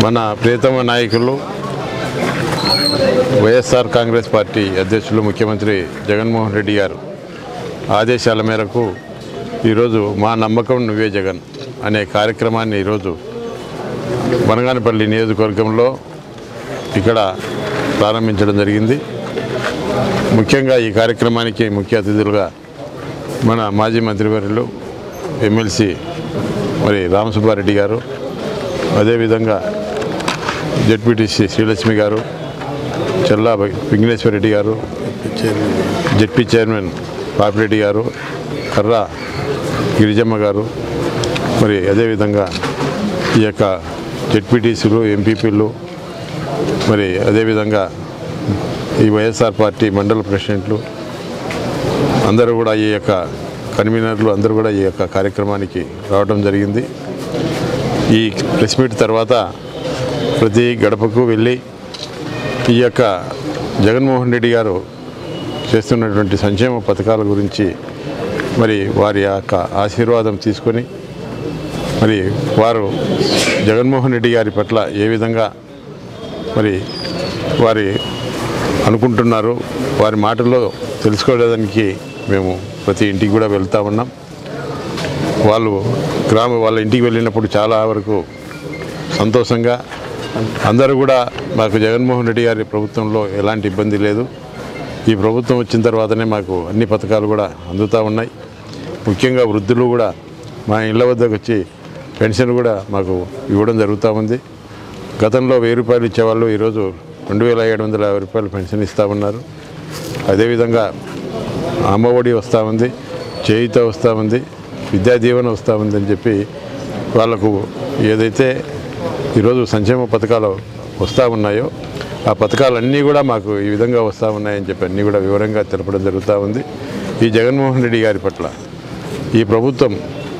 మన ప్రియతమ నాయకులు వైఎస్ఆర్ కాంగ్రెస్ పార్టీ అధ్యక్షులు ముఖ్యమంత్రి జగన్మోహన్ రెడ్డి గారు ఆదేశాల మేరకు ఈరోజు మా నమ్మకం నువ్వే జగన్ అనే కార్యక్రమాన్ని ఈరోజు బనగానపల్లి నియోజకవర్గంలో ఇక్కడ ప్రారంభించడం జరిగింది ముఖ్యంగా ఈ కార్యక్రమానికి ముఖ్య అతిథులుగా మన మాజీ మంత్రివర్యులు ఎమ్మెల్సీ మరి రామసుబ్బారెడ్డి గారు అదేవిధంగా జడ్పీటీసీ శ్రీలక్ష్మి గారు చెల్లా విఘ్నేశ్వర రెడ్డి గారు జడ్పీ చైర్మన్ పాపిరెడ్డి గారు కర్రా గిరిజమ్మ గారు మరి అదేవిధంగా ఈ యొక్క జడ్పీటీసీలు ఎంపీపీలు మరి అదేవిధంగా ఈ వైఎస్ఆర్ పార్టీ మండల ప్రెసిడెంట్లు అందరూ కూడా ఈ యొక్క కన్వీనర్లు అందరూ కూడా ఈ యొక్క కార్యక్రమానికి రావడం జరిగింది ఈ ప్రెస్ మీట్ తర్వాత ప్రతి గడపకు వెళ్ళి ఈ యొక్క జగన్మోహన్ రెడ్డి గారు చేస్తున్నటువంటి సంక్షేమ పథకాల గురించి మరి వారి యొక్క ఆశీర్వాదం తీసుకొని మరి వారు జగన్మోహన్ రెడ్డి గారి పట్ల ఏ విధంగా మరి వారి అనుకుంటున్నారు వారి మాటల్లో తెలుసుకోవడానికి మేము ప్రతి ఇంటికి కూడా వెళ్తా ఉన్నాం వాళ్ళు గ్రామ వాళ్ళ ఇంటికి వెళ్ళినప్పుడు చాలా వరకు సంతోషంగా అందరూ కూడా మాకు జగన్మోహన్ రెడ్డి గారి ప్రభుత్వంలో ఎలాంటి ఇబ్బంది లేదు ఈ ప్రభుత్వం వచ్చిన తర్వాతనే మాకు అన్ని పథకాలు కూడా అందుతూ ఉన్నాయి ముఖ్యంగా వృద్ధులు కూడా మా ఇళ్ళ వద్దకు వచ్చి పెన్షన్ కూడా మాకు ఇవ్వడం జరుగుతూ ఉంది గతంలో వెయ్యి రూపాయలు ఇచ్చేవాళ్ళు ఈరోజు రెండు వేల ఏడు వందల యాభై రూపాయలు పెన్షన్ ఇస్తూ ఉన్నారు అదేవిధంగా అమ్మఒడి వస్తూ ఉంది చేయిత వస్తూ ఉంది విద్యా దీవెన వస్తూ ఉంది అని చెప్పి వాళ్ళకు ఏదైతే ఈరోజు సంక్షేమ పథకాలు వస్తూ ఉన్నాయో ఆ పథకాలన్నీ కూడా మాకు ఈ విధంగా వస్తూ ఉన్నాయని చెప్పి అన్నీ కూడా వివరంగా తెలపడం జరుగుతూ ఉంది ఈ జగన్మోహన్ రెడ్డి గారి పట్ల ఈ ప్రభుత్వం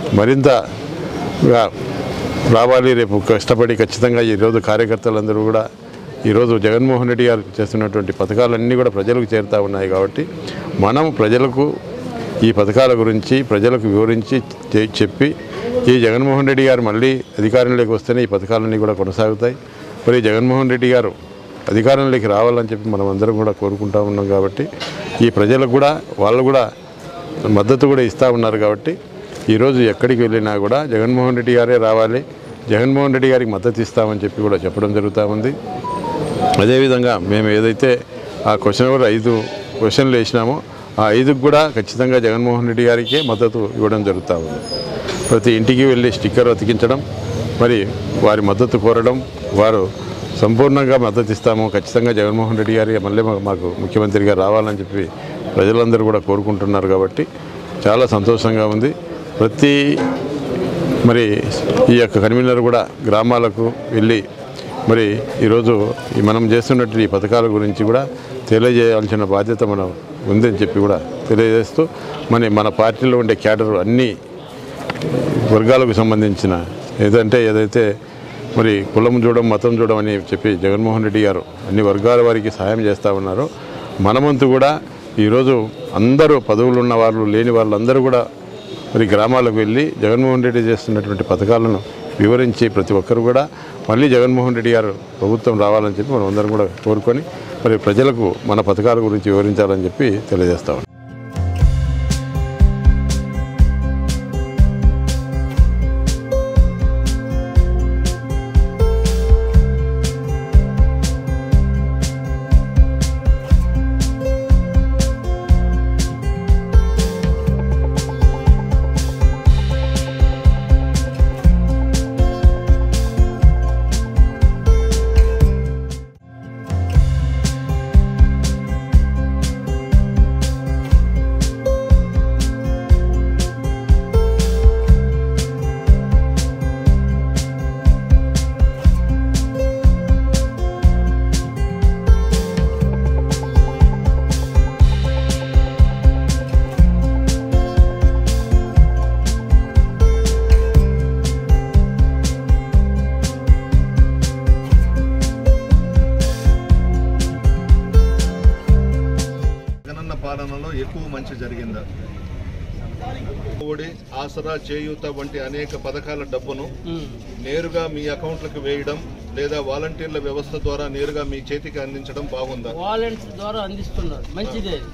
మరింతగా రావాలి రేపు కష్టపడి ఖచ్చితంగా ఈరోజు కార్యకర్తలందరూ కూడా ఈరోజు జగన్మోహన్ రెడ్డి గారు చేస్తున్నటువంటి పథకాలన్నీ కూడా ప్రజలకు చేరుతూ ఉన్నాయి కాబట్టి మనం ప్రజలకు ఈ పథకాల గురించి ప్రజలకు వివరించి చె- చెప్పి ఈ జగన్మోహన్ రెడ్డి గారు మళ్ళీ అధికారంలోకి వస్తేనే ఈ పథకాలన్నీ కూడా కొనసాగుతాయి మరి జగన్మోహన్ రెడ్డి గారు అధికారంలోకి రావాలని చెప్పి మనం అందరం కూడా కోరుకుంటా ఉన్నాం కాబట్టి ఈ ప్రజలకు కూడా వాళ్ళు కూడా మద్దతు కూడా ఇస్తూ ఉన్నారు కాబట్టి ఈరోజు ఎక్కడికి వెళ్ళినా కూడా జగన్మోహన్ రెడ్డి గారే రావాలి జగన్మోహన్ రెడ్డి గారికి మద్దతు ఇస్తామని చెప్పి కూడా చెప్పడం జరుగుతూ ఉంది అదేవిధంగా మేము ఏదైతే ఆ క్వశ్చన్ ఎవరు ఐదు క్వశ్చన్లు వేసినామో ఆ ఐదుకు కూడా ఖచ్చితంగా జగన్మోహన్ రెడ్డి గారికే మద్దతు ఇవ్వడం జరుగుతూ ఉంది ప్రతి ఇంటికి వెళ్ళి స్టిక్కర్ అతికించడం మరి వారి మద్దతు కోరడం వారు సంపూర్ణంగా మద్దతు ఇస్తాము ఖచ్చితంగా జగన్మోహన్ రెడ్డి గారి మళ్ళీ మా- మాకు ముఖ్యమంత్రిగా రావాలని చెప్పి ప్రజలందరూ కూడా కోరుకుంటున్నారు కాబట్టి చాలా సంతోషంగా ఉంది ప్రతి మరి ఈ యొక్క కన్వీనర్ కూడా గ్రామాలకు వెళ్ళి మరి ఈరోజు ఈ మనం చేస్తున్నట్టు ఈ పథకాల గురించి కూడా తెలియజేయాల్సిన బాధ్యత మనం ఉందని చెప్పి కూడా తెలియజేస్తూ మరి మన పార్టీలో ఉండే క్యాడర్ అన్ని వర్గాలకు సంబంధించిన ఏదంటే ఏదైతే మరి కులం చూడడం మతం చూడడం అని చెప్పి జగన్మోహన్ రెడ్డి గారు అన్ని వర్గాల వారికి సహాయం చేస్తూ ఉన్నారో మనమంతు కూడా ఈరోజు అందరూ పదవులు ఉన్న వాళ్ళు లేని వాళ్ళందరూ కూడా మరి గ్రామాలకు వెళ్ళి జగన్మోహన్ రెడ్డి చేస్తున్నటువంటి పథకాలను వివరించి ప్రతి ఒక్కరు కూడా మళ్ళీ జగన్మోహన్ రెడ్డి గారు ప్రభుత్వం రావాలని చెప్పి మనం అందరం కూడా కోరుకొని మరి ప్రజలకు మన పథకాల గురించి వివరించాలని చెప్పి తెలియజేస్తా ఉన్నాం. జగనన్న పాలనలో ఎక్కువ మంచి జరిగిందా ఓడి ఆసరా చేయూత వంటి అనేక పథకాల డబ్బును నేరుగా మీ అకౌంట్లకు వేయడం లేదా వాలంటీర్ల వ్యవస్థ ద్వారా నేరుగా మీ చేతికి అందించడం బాగుందా వాలంటీర్ ద్వారా అందిస్తున్నారు మంచిదే అది.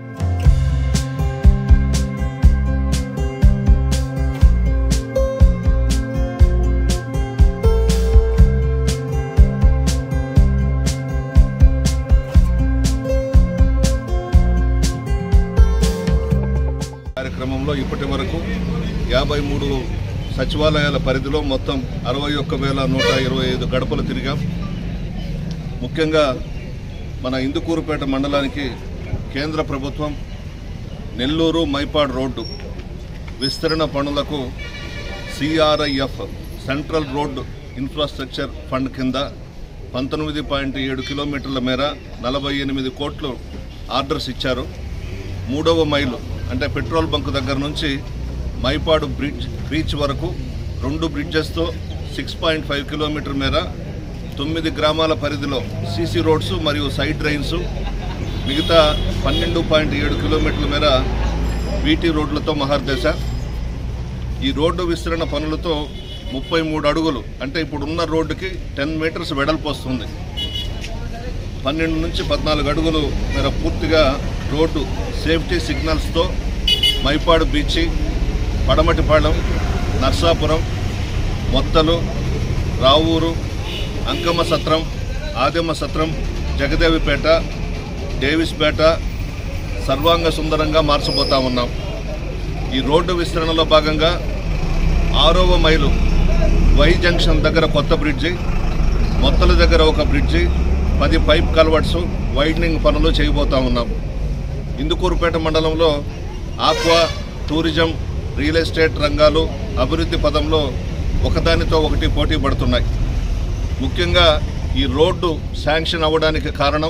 కార్యక్రమంలో ఇప్పటి వరకు యాభై మూడు సచివాలయాల పరిధిలో మొత్తం అరవై ఒక్క వేల నూట ఇరవై ఐదు గడపలు తిరిగాం ముఖ్యంగా మన ఇందుకూరుపేట మండలానికి కేంద్ర ప్రభుత్వం నెల్లూరు మైపాడ్ రోడ్డు విస్తరణ పనులకు CRIF central road infrastructure fund కింద పంతొమ్మిది పాయింట్ ఏడు కిలోమీటర్ల మేర నలభై ఎనిమిది కోట్లు ఆర్డర్స్ ఇచ్చారు మూడవ మైలు అంటే పెట్రోల్ బంక్ దగ్గర నుంచి మైపాడు బ్రిడ్జ్ బీచ్ వరకు రెండు బ్రిడ్జెస్తో సిక్స్ పాయింట్ ఫైవ్ కిలోమీటర్ మేర తొమ్మిది గ్రామాల పరిధిలో సీసీ రోడ్స్ మరియు సైడ్ డ్రైన్స్ మిగతా పన్నెండు పాయింట్ ఏడు కిలోమీటర్ల మేర బీటీ రోడ్లతో మహర్దశ ఈ రోడ్డు విస్తరణ పనులతో ముప్పై మూడు అడుగులు అంటే ఇప్పుడున్న రోడ్డుకి టెన్ మీటర్స్ వెడల్పు వస్తుంది పన్నెండు నుంచి పద్నాలుగు అడుగులు మేర పూర్తిగా రోడ్డు సేఫ్టీ సిగ్నల్స్తో మైపాడు బీచి పడమటిపాళెం నర్సాపురం మొత్తలు రావూరు అంకమ్మ సత్రం ఆదిమ్మ సత్రం జగదేవిపేట డేవిస్పేట సర్వాంగ సుందరంగా మార్చబోతా ఉన్నాం ఈ రోడ్డు విస్తరణలో భాగంగా ఆరవ మైలు వై జంక్షన్ దగ్గర కొత్త బ్రిడ్జి మొత్తల దగ్గర ఒక బ్రిడ్జి పది పైప్ కల్వర్ట్స్ వైడనింగ్ పనులు చేయబోతా ఉన్నాం ఇందుకూరుపేట మండలంలో ఆక్వా టూరిజం రియల్ ఎస్టేట్ రంగాలు అభివృద్ధి పదంలో ఒకదానితో ఒకటి పోటీ పడుతున్నాయి ముఖ్యంగా ఈ రోడ్డు శాంక్షన్ అవ్వడానికి కారణం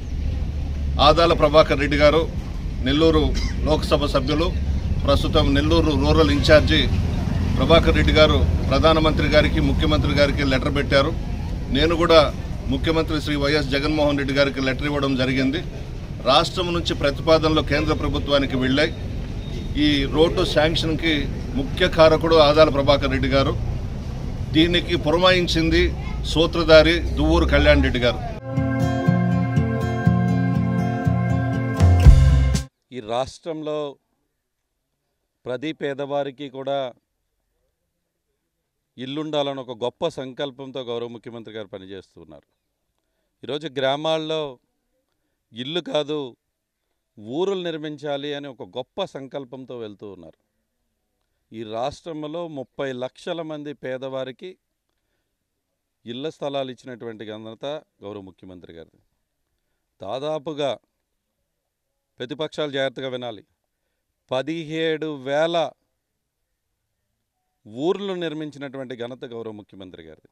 ఆదాల ప్రభాకర్ రెడ్డి గారు నెల్లూరు లోక్సభ సభ్యులు ప్రస్తుతం నెల్లూరు రూరల్ ఇన్ఛార్జి ప్రభాకర్ రెడ్డి గారు ప్రధానమంత్రి గారికి ముఖ్యమంత్రి గారికి లెటర్ పెట్టారు నేను కూడా ముఖ్యమంత్రి శ్రీ వైఎస్ జగన్మోహన్ రెడ్డి గారికి లెటర్ ఇవ్వడం జరిగింది రాష్ట్రం నుంచి ప్రతిపాదనలు కేంద్ర ప్రభుత్వానికి వెళ్ళాయి ఈ రోడ్డు శాంక్షన్కి ముఖ్య కారకుడు ఆదాల ప్రభాకర్ రెడ్డి గారు దీనికి పురమాయించింది సూత్రధారి దువ్వూరు కళ్యాణ్ రెడ్డి గారు ఈ రాష్ట్రంలో ప్రతి పేదవారికి కూడా ఇల్లుండాలని ఒక గొప్ప సంకల్పంతో గౌరవ ముఖ్యమంత్రి గారు పనిచేస్తున్నారు ఈరోజు గ్రామాల్లో ఇల్లు కాదు ఊరులు నిర్మించాలి అని ఒక గొప్ప సంకల్పంతో వెళ్తూ ఉన్నారు ఈ రాష్ట్రంలో ముప్పై లక్షల మంది పేదవారికి ఇళ్ల స్థలాలు ఇచ్చినటువంటి ఘనత గౌరవ ముఖ్యమంత్రి గారిది దాదాపుగా ప్రతిపక్షాలు జాగ్రత్తగా వినాలి పదిహేడు వేల ఊర్లు నిర్మించినటువంటి ఘనత గౌరవ ముఖ్యమంత్రి గారిది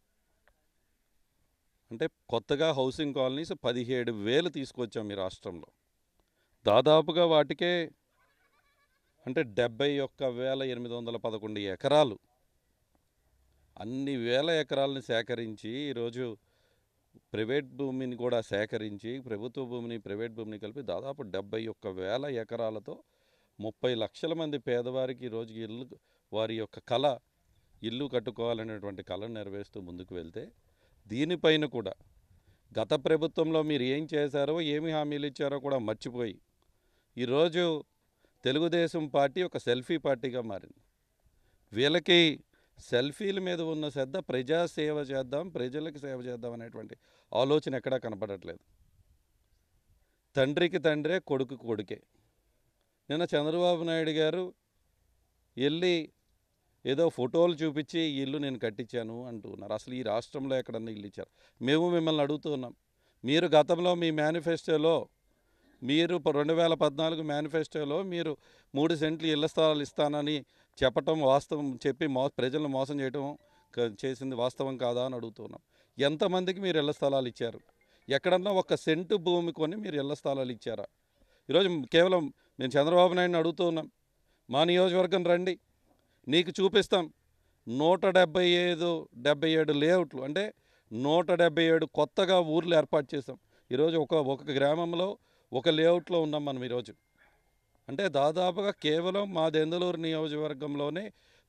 అంటే కొత్తగా హౌసింగ్ కాలనీస్ పదిహేడు వేలు తీసుకొచ్చాం ఈ రాష్ట్రంలో దాదాపుగా వాటికే అంటే డెబ్బై ఒక్క వేల ఎనిమిది వందల పదకొండు ఎకరాలు అన్ని వేల ఎకరాలని సేకరించి ఈరోజు ప్రైవేట్ భూమిని కూడా సేకరించి ప్రభుత్వ భూమిని ప్రైవేట్ భూమిని కలిపి దాదాపు డెబ్బై ఒక్క వేల ఎకరాలతో ముప్పై లక్షల మంది పేదవారికి ఈరోజు ఇల్లు వారి యొక్క కళ ఇల్లు కట్టుకోవాలనేటువంటి కళను నెరవేరుస్తూ ముందుకు వెళ్తే దీనిపైన కూడా గత ప్రభుత్వంలో మీరు ఏం చేశారో ఏమి హామీలు ఇచ్చారో కూడా మర్చిపోయి ఈరోజు తెలుగుదేశం పార్టీ ఒక సెల్ఫీ పార్టీగా మారింది వీళ్ళకి సెల్ఫీల మీద ఉన్న శ్రద్ధ ప్రజా సేవ చేద్దాం ప్రజలకు సేవ చేద్దాం అనేటువంటి ఆలోచన ఎక్కడా కనపడట్లేదు తండ్రికి తండ్రే కొడుకు కొడుకే నిన్న చంద్రబాబు నాయుడు గారు వెళ్ళి ఏదో ఫోటోలు చూపించి ఈ ఇల్లు నేను కట్టించాను అంటున్నారు అసలు ఈ రాష్ట్రంలో ఎక్కడన్నా ఇల్లు ఇచ్చారు మేము మిమ్మల్ని అడుగుతున్నాం మీరు గతంలో మీ మేనిఫెస్టోలో మీరు ప- రెండు వేల పద్నాలుగు మేనిఫెస్టోలో మీరు మూడు సెంట్లు ఇళ్ల స్థలాలు ఇస్తానని చెప్పటం వాస్తవం చెప్పి మో ప్రజలను మోసం చేయటం క- చేసింది వాస్తవం కాదా అని అడుగుతున్నాం ఎంతమందికి మీరు ఇళ్ల స్థలాలు ఇచ్చారు ఎక్కడన్నా ఒక సెంటు భూమి కొని మీరు ఇళ్ల స్థలాలు ఇచ్చారా ఈరోజు కేవలం మేము చంద్రబాబు నాయుడిని అడుగుతున్నాం మా నియోజకవర్గం రండి నీకు చూపిస్తాం నూట డెబ్బై ఐదు డెబ్బై ఏడు లేఅవుట్లు అంటే నూట డెబ్బై ఏడు కొత్తగా ఊర్లు ఏర్పాటు చేసాం ఈరోజు ఒక ఒక గ్రామంలో ఒక లేఅవుట్లో ఉన్నాం మనం ఈరోజు అంటే దాదాపుగా కేవలం మా దెందలూరు నియోజకవర్గంలోనే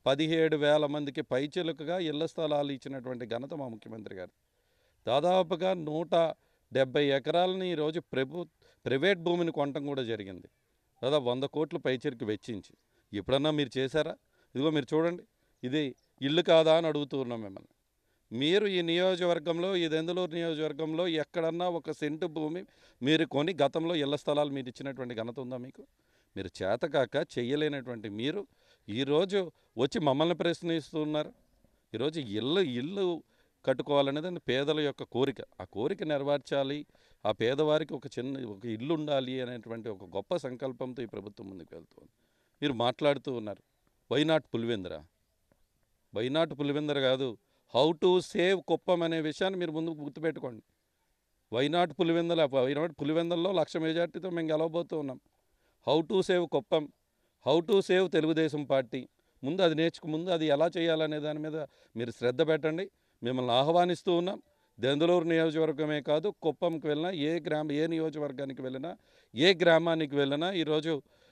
పదిహేడు వేల మందికి పైచిలుకగా ఇళ్ల స్థలాలు ఇచ్చినటువంటి ఘనత మా ముఖ్యమంత్రి గారు దాదాపుగా నూట డెబ్బై ఎకరాలని ఈరోజు ప్రభు ప్రైవేట్ భూమిని కొనటం కూడా జరిగింది దాదాపు వంద కోట్లు పైచిరికి వెచ్చించి ఎప్పుడన్నా మీరు చేశారా ఇదిగో మీరు చూడండి ఇది ఇల్లు కాదా అని అడుగుతూ ఉన్నాం మిమ్మల్ని మీరు ఈ నియోజకవర్గంలో ఈ దెందులూరు నియోజకవర్గంలో ఎక్కడన్నా ఒక సెంటు భూమి మీరు కొని గతంలో ఇళ్ల స్థలాలు మీరు ఇచ్చినటువంటి ఘనత ఉందా మీకు మీరు చేతకాక చెయ్యలేనటువంటి మీరు ఈరోజు వచ్చి మమ్మల్ని ప్రశ్నిస్తున్నారు ఈరోజు ఇల్లు ఇల్లు కట్టుకోవాలనేది అది పేదల యొక్క కోరిక ఆ కోరిక నెరవేర్చాలి ఆ పేదవారికి ఒక చిన్న ఒక ఇల్లు ఉండాలి అనేటువంటి ఒక గొప్ప సంకల్పంతో ఈ ప్రభుత్వం ముందుకు వెళ్తుంది మీరు మాట్లాడుతూ ఉన్నారు వైనాట్ పులివెందుర వైనాట్ పులివెందుర కాదు హౌ టు సేవ్ కుప్పం అనే విషయాన్ని మీరు ముందు గుర్తుపెట్టుకోండి వైనాట్ పులివెందుల వైనాట్ పులివెందుల్లో లక్ష మెజార్టీతో మేము గెలవబోతూ ఉన్నాం how to save Kuppam how to save Telugu Desam party ముందు అది నేర్చుకు ముందు అది ఎలా చేయాలనే దాని మీద మీరు శ్రద్ధ పెట్టండి మిమ్మల్ని ఆహ్వానిస్తూ ఉన్నాం దెందులూరు నియోజకవర్గమే కాదు కుప్పంకి వెళ్ళినా ఏ గ్రామ ఏ నియోజకవర్గానికి వెళ్ళినా ఏ గ్రామానికి వెళ్ళినా ఈరోజు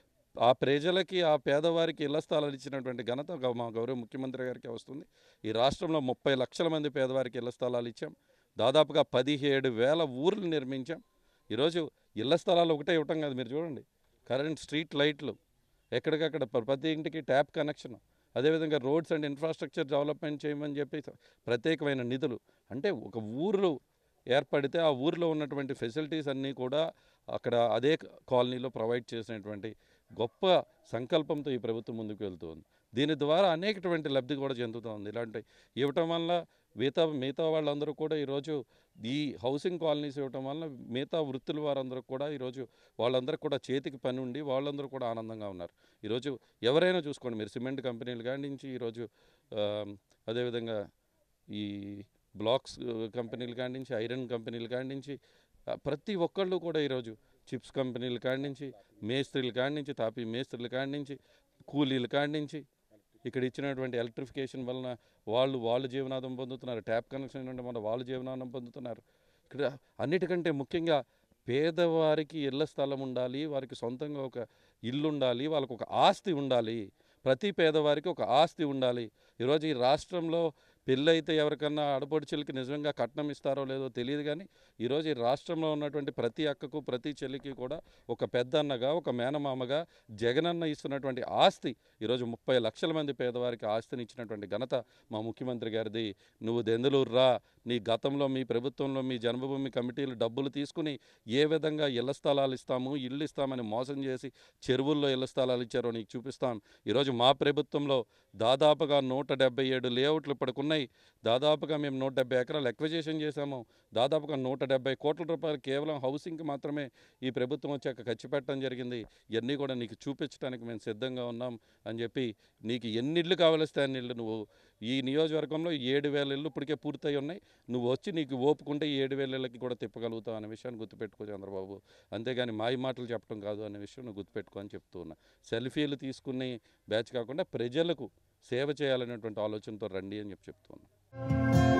ఆ ప్రజలకి ఆ పేదవారికి ఇళ్ల స్థలాలు ఇచ్చినటువంటి ఘనత గౌ- మా గౌరవ ముఖ్యమంత్రి గారికి వస్తుంది ఈ రాష్ట్రంలో ముప్పై లక్షల మంది పేదవారికి ఇళ్ల స్థలాలు ఇచ్చాం దాదాపుగా పదిహేడు వేల ఊర్లు నిర్మించాం ఈరోజు ఇళ్ల స్థలాలు ఒకటే ఇవ్వటం కాదు మీరు చూడండి కరెంట్ స్ట్రీట్ లైట్లు ఎక్కడికక్కడ ప్ర- ప్రతి ఇంటికి ట్యాప్ కనెక్షన్ అదేవిధంగా రోడ్స్ అండ్ ఇన్ఫ్రాస్ట్రక్చర్ డెవలప్మెంట్ చేయమని చెప్పి ప్రత్యేకమైన నిధులు అంటే ఒక ఊరు ఏర్పడితే ఆ ఊరిలో ఉన్నటువంటి ఫెసిలిటీస్ అన్నీ కూడా అక్కడ అదే కాలనీలో ప్రొవైడ్ చేసినటువంటి గొప్ప సంకల్పంతో ఈ ప్రభుత్వం ముందుకు వెళ్తుంది దీని ద్వారా అనేకటువంటి లబ్ధి కూడా చెందుతోంది ఇలాంటి ఇవ్వటం వల్ల మిగతా మిగతా వాళ్ళందరూ కూడా ఈరోజు ఈ హౌసింగ్ కాలనీస్ ఇవ్వటం వల్ల మిగతా వృత్తుల వారందరూ కూడా ఈరోజు వాళ్ళందరూ కూడా చేతికి పని ఉండి వాళ్ళందరూ కూడా ఆనందంగా ఉన్నారు ఈరోజు ఎవరైనా చూసుకోండి మీరు సిమెంట్ కంపెనీలు కాడి నుంచి ఈరోజు ఆ, అదేవిధంగా ఈ బ్లాక్స్ కంపెనీలు కాడి నుంచి ఐరన్ కంపెనీలు కాడి నుంచి ఆ, ప్రతి ఒక్కళ్ళు కూడా ఈరోజు చిప్స్ కంపెనీల కాడి నుంచి మేస్త్రీల కాడి నుంచి తాపీ మేస్త్రీల కాడి నుంచి కూలీల కాడి నుంచి ఇక్కడ ఇచ్చినటువంటి ఎలక్ట్రిఫికేషన్ వలన వాళ్ళు వాళ్ళు జీవనాధారం పొందుతున్నారు ట్యాప్ కనెక్షన్ నుండి మన వాళ్ళు జీవనాధారం పొందుతున్నారు ఇక్కడ అన్నిటికంటే ముఖ్యంగా పేదవారికి ఇళ్ల స్థలం ఉండాలి వారికి సొంతంగా ఒక ఇల్లు ఉండాలి వాళ్ళకు ఒక ఆస్తి ఉండాలి ప్రతి పేదవారికి ఒక ఆస్తి ఉండాలి ఈరోజు ఈ రాష్ట్రంలో పెళ్ళైతే ఎవరికన్నా ఆడపడుచులకి నిజంగా కట్నం ఇస్తారో లేదో తెలియదు కానీ ఈరోజు ఈ రాష్ట్రంలో ఉన్నటువంటి ప్రతి అక్కకు ప్రతి చెల్లికి కూడా ఒక పెద్దన్నగా ఒక మేనమామగా జగనన్న ఇస్తున్నటువంటి ఆస్తి ఈరోజు ముప్పై లక్షల మంది పేదవారికి ఆస్తిని ఇచ్చినటువంటి ఘనత మా ముఖ్యమంత్రి గారిది నువ్వు దెందులూరు రా నీ గతంలో మీ ప్రభుత్వంలో మీ జన్మభూమి కమిటీలు డబ్బులు తీసుకుని ఏ విధంగా ఇళ్ల స్థలాలు ఇస్తాము ఇల్లు ఇస్తామని మోసం చేసి చెరువుల్లో ఇళ్ల స్థలాలు ఇచ్చారో నీకు చూపిస్తాం ఈరోజు మా ప్రభుత్వంలో దాదాపుగా నూట డెబ్బై ఏడు లేఅవుట్లు ఇప్పటికున్నాయి దాదాపుగా మేము నూట డెబ్బై ఎకరాలు ఎక్విజేషన్ చేశాము దాదాపుగా నూట డెబ్బై కోట్ల రూపాయలు కేవలం హౌసింగ్కి మాత్రమే ఈ ప్రభుత్వం వచ్చాక ఖర్చు పెట్టడం జరిగింది ఇవన్నీ కూడా నీకు చూపించడానికి మేము సిద్ధంగా ఉన్నాం అని చెప్పి నీకు ఎన్ని ఇళ్ళు కావలిస్తే అన్ని ఇళ్ళు నువ్వు ఈ నియోజకవర్గంలో ఏడు వేల ఇళ్ళు ఇప్పటికే పూర్తయి ఉన్నాయి నువ్వు వచ్చి నీకు ఓపుకుంటే ఈ ఏడు వేల ఇళ్ళకి కూడా తిప్పగలుగుతావు అనే విషయాన్ని గుర్తుపెట్టుకో చంద్రబాబు అంతేగాని మాయ మాటలు చెప్పడం కాదు అనే విషయం నువ్వు గుర్తుపెట్టుకో అని చెప్తూ ఉన్నా సెల్ఫీలు తీసుకునే బ్యాచ్ కాకుండా ప్రజలకు సేవ చేయాలనేటువంటి ఆలోచనతో రండి అని చెప్పి చెప్తూ ఉన్నా